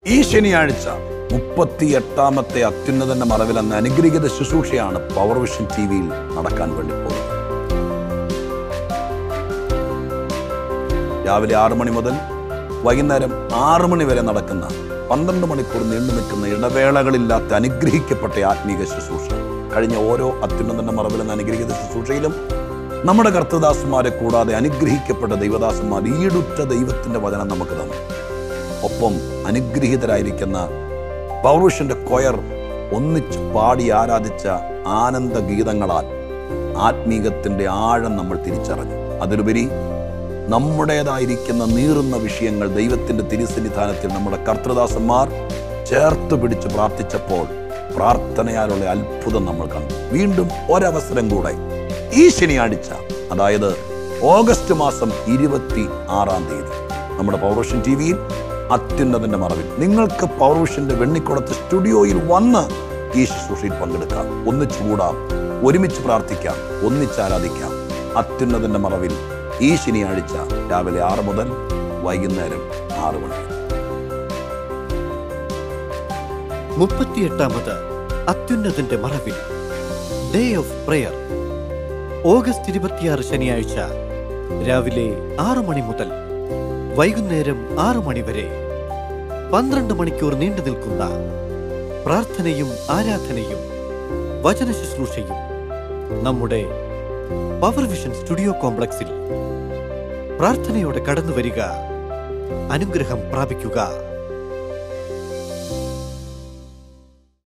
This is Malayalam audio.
ഈ ശനിയാഴ്ച മുപ്പത്തി എട്ടാമത്തെ അത്യുന്നതന്റെ മറവിൽ എന്ന അനുഗ്രഹീത ശുശ്രൂഷയാണ് പവർ വിഷൻ ടി വിയിൽ നടക്കാൻ വേണ്ടി പോകുന്നത് രാവിലെ ആറ് മണി മുതൽ വൈകുന്നേരം ആറ് മണി വരെ നടക്കുന്ന പന്ത്രണ്ട് മണിക്കൂർ നീണ്ടു നിൽക്കുന്ന ഇടവേളകളില്ലാത്ത അനുഗ്രഹിക്കപ്പെട്ട ആത്മീക ശുശ്രൂഷ കഴിഞ്ഞ ഓരോ അത്യുന്നതന്റെ മറവിൽ എന്ന അനുഗ്രഹീത ശുശ്രൂഷയിലും നമ്മുടെ കർത്തദാസന്മാരെ കൂടാതെ അനുഗ്രഹിക്കപ്പെട്ട ദൈവദാസന്മാർ ഈടുറ്റ ദൈവത്തിന്റെ വചനം നമുക്ക് തന്നു ഒപ്പം അനുഗ്രഹീതരായിരിക്കുന്ന പൗരുഷന്റെ കൊയർ ഒന്നിച്ച് പാടി ആരാധിച്ച ആനന്ദ ഗീതങ്ങളാൽ ആത്മീകത്തിന്റെ ആഴം നമ്മൾ തിരിച്ചറിഞ്ഞു അതിലുപരി നമ്മുടേതായിരിക്കുന്ന നീറുന്ന വിഷയങ്ങൾ ദൈവത്തിന്റെ തിരുസന്നിധാനത്തിൽ നമ്മുടെ കർത്തൃദാസന്മാർ ചേർത്ത് പിടിച്ച് പ്രാർത്ഥിച്ചപ്പോൾ പ്രാർത്ഥനയാലുള്ള അത്ഭുതം നമ്മൾ കണ്ടു വീണ്ടും ഒരവസരം കൂടെ ഈ ശനിയാഴ്ച അതായത് ഓഗസ്റ്റ് മാസം ഇരുപത്തി ആറാം തീയതി നമ്മുടെ പൗർഷൻ ടി വിയിൽ അത്യുന്നതന്റെ മറവിൽ നിങ്ങൾക്ക് പൗർവിഷന്റെ വെണ്ണിക്കുളത്ത് സ്റ്റുഡിയോയിൽ വന്ന് ഈ ശുശ്രൂഷയിൽ പങ്കെടുക്കാം ഒന്നിച്ചു കൂടാം ഒരുമിച്ച് പ്രാർത്ഥിക്കാം ഒന്നിച്ച് ആരാധിക്കാം അത്യുന്നതന്റെ മറവിൽ ഈ ശനിയാഴ്ച രാവിലെ ആറ് മുതൽ വൈകുന്നേരം ആറ് മണി വരെ. മുപ്പത്തിയെട്ടാമത് അത്യുന്നതന്റെ മറവിൽ ഡേ ഓഫ് പ്രെയർ ഓഗസ്റ്റ് ഇരുപത്തിയാറ് ശനിയാഴ്ച രാവിലെ ആറ് മണി മുതൽ വൈകുന്നേരം ആറ് മണി വരെ പന്ത്രണ്ട് മണിക്കൂർ നീണ്ടു നിൽക്കുന്ന പ്രാർത്ഥനയും ആരാധനയും വചന ശുശ്രൂഷയും നമ്മുടെ പവർ വിഷൻ സ്റ്റുഡിയോ കോംപ്ലക്സിൽ പ്രാർത്ഥനയോടെ കടന്നു വരിക അനുഗ്രഹം പ്രാപിക്കുക